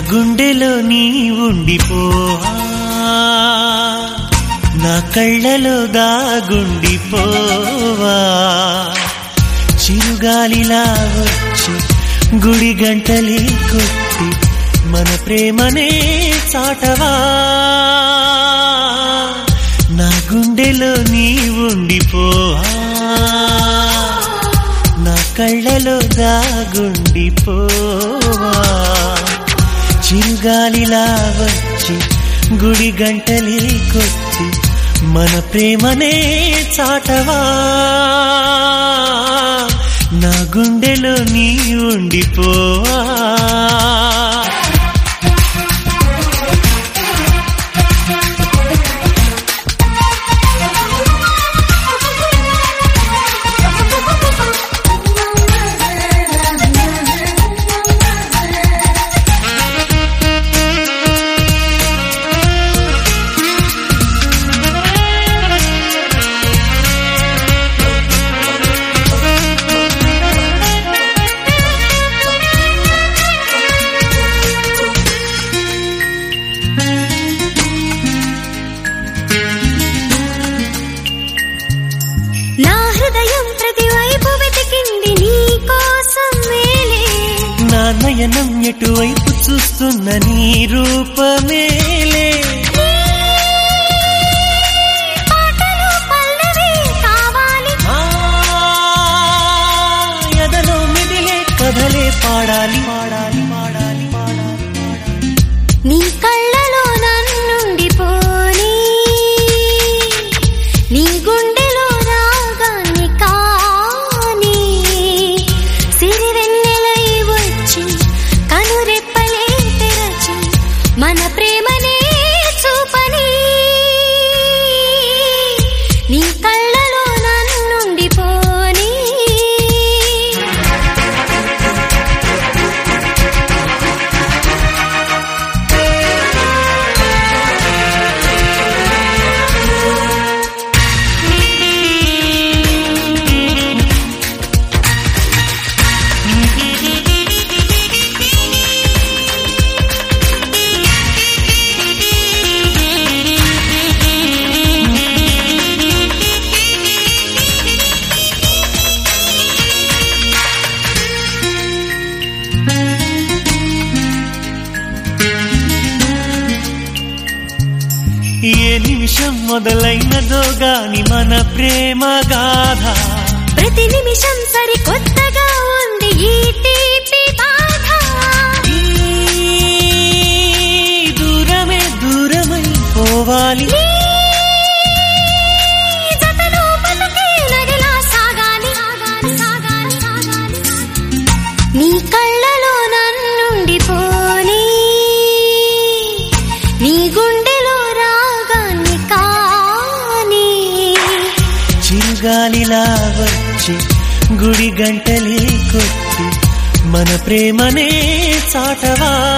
గుండెలో నీ ఉండిపోవా నా కళ్ళలో దాగుండిపోవా చిరుగాలిలా వచ్చి గుడి గంటలే కొట్టి మన ప్రేమనే చాటవా నా గుండెలో నీ ఉండిపోవా నా కళ్ళలో దాగుండిపోవా చిరుగాలిలా వచ్చి గుడి గంటలే కొట్టి మన ప్రేమనే చాటవా నా గుండెలో నీ ఉండిపోవా నా హృదయం ప్రతివైపు వెతికింది నీ కోసం మేలే నా నయనం ఎటువైపు చూస్తున్న నీ రూపమేలే పాటలు పల్లవి కావాలి ఆ, ఎదలో మిదిలే కథలే పాడాలి పాడాలి పాడాలి పాడాలి నీ కళ్ళలో నన్నుండిపోని నీ గుండెలో రాగాన్ని కాని సిరివెన్నెలై వచ్చి కనురెప్పలే తెరచి మన ప్రేమనే చూపని నీ కళ్ళలో నన్నుండిపోని ఏ నిమిషం మొదలైనదో గాని మన ప్రేమ గాథ ప్రతి నిమిషం సరికొత్తగా ఉంది ఈ తీపి బాధ ఈ దూరమే దూరమై పోవాలి నీ జతలో బతుకే నడిలా సాగాలి సాగాలి సాగాలి నీ కళ్ళలో నన్నుండిపోని నీ గుండెలో రాగాన్ని కాని చిరుగాలిలా వచ్చి గుడి గంటలే కొట్టి మన ప్రేమనే చాటవా